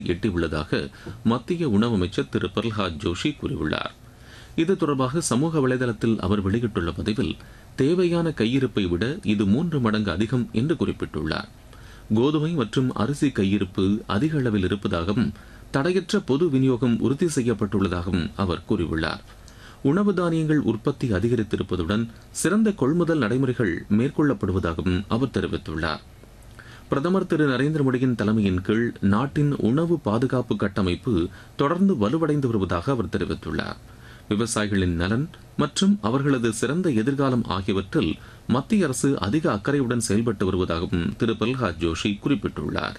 எட்டியுள்ளதாக மத்திய உணவு அமைச்சர் திரு பிரல்ஹாத் ஜோஷி கூறியுள்ளார் இது தொடர்பாக சமூக வலைதளத்தில் அவர் வெளியிட்டுள்ள பதிவில் தேவையான கையிருப்பை விட இது மூன்று மடங்கு அதிகம் என்று குறிப்பிட்டுள்ளார் கோதுமை மற்றும் அரிசி கையிருப்பு அதிக அளவில் இருப்பதாகவும் தடையற்ற பொது விநியோகம் உறுதி செய்யப்பட்டுள்ளதாகவும் அவர் கூறியுள்ளார் உணவு தானியங்கள் உற்பத்தி அதிகரித்திருப்பதுடன் சிறந்த கொள்முதல் நடைமுறைகள் மேற்கொள்ளப்படுவதாகவும் அவர் தெரிவித்துள்ளார் பிரதமர் திரு நரேந்திர மோடியின் தலைமையின் கீழ் நாட்டின் உணவு பாதுகாப்பு கட்டமைப்பு தொடர்ந்து வலுவடைந்து வருவதாக அவர் தெரிவித்துள்ளார் விவசாயிகளின் நலன் மற்றும் அவர்களது சிறந்த எதிர்காலம் ஆகியவற்றில் மத்திய அரசு அதிக அக்கறையுடன் செயல்பட்டு வருவதாகவும் திரு பிரல்ஹாத் ஜோஷி குறிப்பிட்டுள்ளார்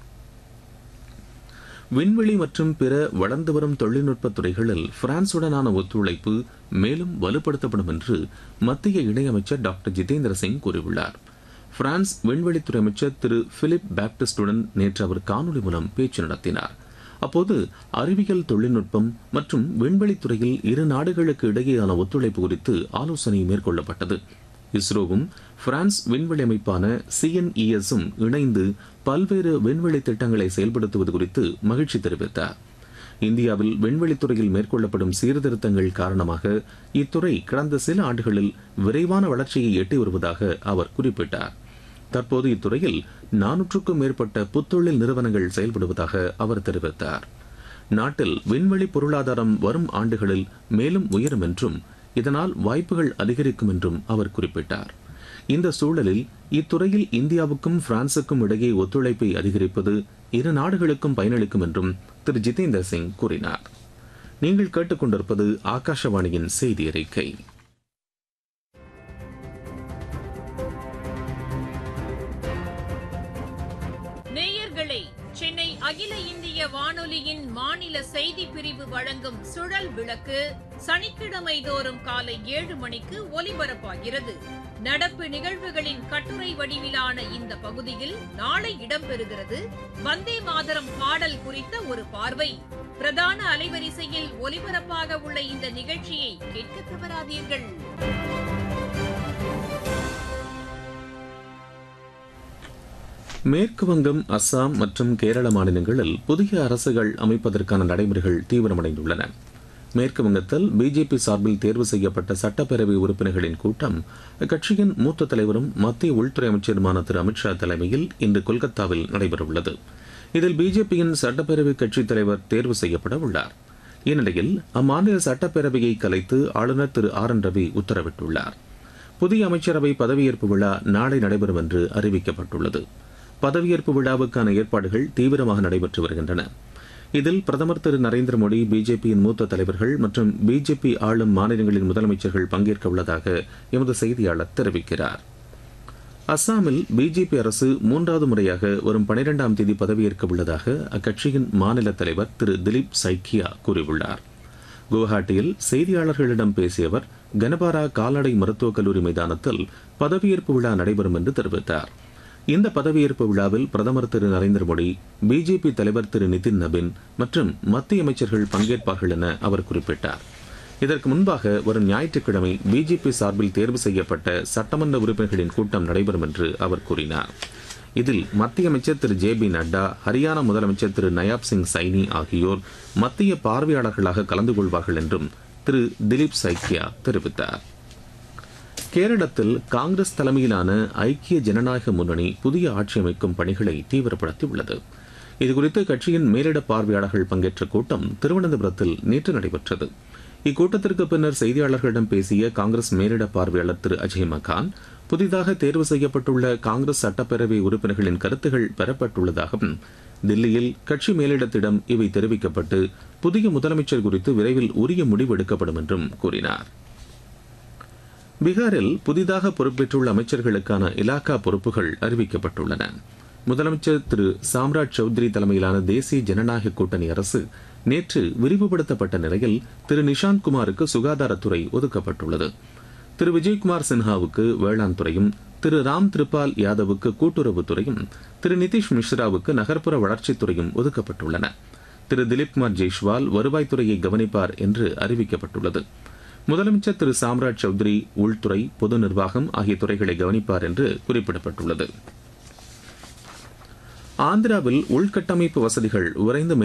விண்வெளி மற்றும் பிற வளர்ந்து வரும் தொழில்நுட்ப துறைகளில் பிரான்சுடனான ஒத்துழைப்பு மேலும் வலுப்படுத்தப்படும் என்று மத்திய இணையமைச்சர் டாக்டர் ஜிதேந்திர சிங் கூறியுள்ளார் பிரான்ஸ் விண்வெளித்துறை அமைச்சர் திரு பிலிப் பாப்டிஸ்டுடன் நேற்று அவர் காணொலி மூலம் பேச்சு நடத்தினார் அப்போது அறிவியல் தொழில்நுட்பம் மற்றும் விண்வெளித்துறையில் இரு நாடுகளுக்கு இடையேயான ஒத்துழைப்பு குறித்து ஆலோசனை மேற்கொள்ளப்பட்டது இஸ்ரோவும் பிரான்ஸ் விண்வெளி அமைப்பான சிஎன்இஎஸும் இணைந்து பல்வேறு விண்வெளி திட்டங்களை செயல்படுத்துவது குறித்து மகிழ்ச்சி தெரிவித்தார் இந்தியாவில் விண்வெளித்துறையில் மேற்கொள்ளப்படும் சீர்திருத்தங்கள் காரணமாக இத்துறை கடந்த சில ஆண்டுகளில் விரைவான வளர்ச்சியை எட்டி வருவதாக அவர் குறிப்பிட்டார் தற்போது இத்துறையில் நானூற்றுக்கும் மேற்பட்ட புத்தொழில் நிறுவனங்கள் செயல்படுவதாக அவர் தெரிவித்தார் நாட்டில் விண்வெளி பொருளாதாரம் வரும் ஆண்டுகளில் மேலும் உயரும் என்றும் இதனால் வாய்ப்புகள் அதிகரிக்கும் என்றும் அவர் குறிப்பிட்டார் இந்த சூழலில் இத்துறையில் இந்தியாவுக்கும் பிரான்சுக்கும் இடையே ஒத்துழைப்பை அதிகரிப்பது இரு நாடுகளுக்கும் பயனளிக்கும் என்றும் திரு ஜிதேந்திர சிங் கூறினார் நீங்கள் கேட்டுக்கொண்டிருப்பது ஆகாஷவாணியின் செய்தி அறிக்கை நேயர்களே சென்னை அகில இந்திய வானொலியின் மாநில செய்தி பிரிவு வழங்கும் சுழல் விளக்கு சனிக்கிழமை தோறும் காலை ஏழு மணிக்கு ஒலிபரப்பாகிறது நடப்பு நிகழ்வுகளின் கட்டுரை வடிவிலான இந்த பகுதியில் நாளை இடம்பெறுகிறது வந்தே மாதரம் பாடல் குறித்த ஒரு பார்வை பிரதான அலைவரிசையில் ஒலிபரப்பாக உள்ள இந்த நிகழ்ச்சியை கேட்க தவறாதீர்கள் மேற்கு வங்கம் அஸ்ஸாம் மற்றும் கேரள மாநிலங்களில் புதிய அரசுகள் அமைப்பதற்கான நடைமுறைகள் தீவிரமடைந்துள்ளன மேற்கு வங்கத்தில் பிஜேபி சார்பில் தேர்வு செய்யப்பட்ட சட்டப்பேரவை உறுப்பினர்களின் கூட்டம் அக்கட்சியின் மூத்த தலைவரும் மத்திய உள்துறை அமைச்சருமான திரு அமித்ஷா தலைமையில் இன்று கொல்கத்தாவில் நடைபெறவுள்ளது இதில் பிஜேபியின் சட்டப்பேரவை கட்சித் தலைவர் தேர்வு செய்யப்பட உள்ளார் இந்நிலையில் அம்மாநில சட்டப்பேரவையை கலைத்து ஆளுநர் திரு ஆர் என் ரவி உத்தரவிட்டுள்ளார் புதிய அமைச்சரவை பதவியேற்பு விழா நாளை நடைபெறும் என்று அறிவிக்கப்பட்டுள்ளது பதவியேற்பு விழாவுக்கான ஏற்பாடுகள் தீவிரமாக நடைபெற்று வருகின்றன இதில் பிரதமர் திரு நரேந்திர மோடி பிஜேபியின் மூத்த தலைவர்கள் மற்றும் பிஜேபி ஆளும் மாநிலங்களின் முதலமைச்சர்கள் பங்கேற்க உள்ளதாக எமது செய்தியாளர் தெரிவிக்கிறார் அஸ்ஸாமில் பிஜேபி அரசு மூன்றாவது முறையாக வரும் பனிரெண்டாம் தேதி பதவியேற்க உள்ளதாக அக்கட்சியின் மாநில தலைவர் திரு திலீப் சைக்கியா கூறியுள்ளார் குவஹாட்டியில் செய்தியாளர்களிடம் பேசிய அவர் கனபாரா கால்நடை மருத்துவக் கல்லூரி மைதானத்தில் பதவியேற்பு விழா நடைபெறும் என்று தெரிவித்தார் இந்த பதவியேற்பு விழாவில் பிரதமர் திரு நரேந்திர மோடி பிஜேபி தலைவர் திரு நிதின் நபின் மற்றும் மத்திய அமைச்சர்கள் பங்கேற்பார்கள் என அவர் குறிப்பிட்டார் இதற்கு முன்பாக வரும் ஞாயிற்றுக்கிழமை பிஜேபி சார்பில் தேர்வு செய்யப்பட்ட சட்டமன்ற உறுப்பினர்களின் கூட்டம் நடைபெறும் என்று அவர் கூறினார் இதில் மத்திய அமைச்சர் திரு ஜே பி நட்டா ஹரியானா முதலமைச்சர் திரு நயாப் சிங் சைனி ஆகியோர் மத்திய பார்வையாளர்களாக கலந்து கொள்வார்கள் என்றும் திரு திலீப் சைக்கியா தெரிவித்தார் கேரளத்தில் காங்கிரஸ் தலைமையிலான ஐக்கிய ஜனநாயக முன்னணி புதிய ஆட்சி அமைக்கும் பணிகளை தீவிரப்படுத்தியுள்ளது இதுகுறித்து கட்சியின் மேலிட பார்வையாளர்கள் பங்கேற்ற கூட்டம் திருவனந்தபுரத்தில் நேற்று நடைபெற்றது இக்கூட்டத்திற்கு பின்னர் செய்தியாளர்களிடம் பேசிய காங்கிரஸ் மேலிட பார்வையாளர் திரு அஜய் மகான் புதிதாக தேர்வு செய்யப்பட்டுள்ள காங்கிரஸ் சட்டப்பேரவை உறுப்பினர்களின் கருத்துகள் பெறப்பட்டுள்ளதாகவும் தில்லியில் கட்சி மேலிடத்திடம் இவை தெரிவிக்கப்பட்டு புதிய முதலமைச்சர் குறித்து விரைவில் உரிய முடிவு எடுக்கப்படும் என்றும் கூறினார் பீகாரில் புதிதாக பொறுப்பேற்றுள்ள அமைச்சர்களுக்கான இலாக்கா பொறுப்புகள் அறிவிக்கப்பட்டுள்ளன முதலமைச்சர் திரு சாம்ராஜ் சௌத்ரி தலைமையிலான தேசிய ஜனநாயக கூட்டணி அரசு நேற்று விரிவுபடுத்தப்பட்ட நிலையில் திரு நிஷாந்த் குமாருக்கு சுகாதாரத்துறை ஒதுக்கப்பட்டுள்ளது திரு விஜய்குமார் சின்ஹாவுக்கு வேளாண் துறையும் திரு ராம் திரிபால் யாதவுக்கு கூட்டுறவுத்துறையும் திரு நிதிஷ் மிஸ்ராவுக்கு நகர்ப்புற வளர்ச்சித்துறையும் ஒதுக்கப்பட்டுள்ளன திரு திலீப்குமார் ஜெய்ஷ்வால் வருவாய்த்துறையை கவனிப்பார் என்று அறிவிக்கப்பட்டுள்ளது முதலமைச்சர் திரு சாம்ராஜ் சௌத்ரி உள்துறை பொது நிர்வாகம் ஆகிய துறைகளை கவனிப்பார் என்று குறிப்பிடப்பட்டுள்ளது ஆந்திராவில் உள்கட்டமைப்பு வசதிகள் விரைந்து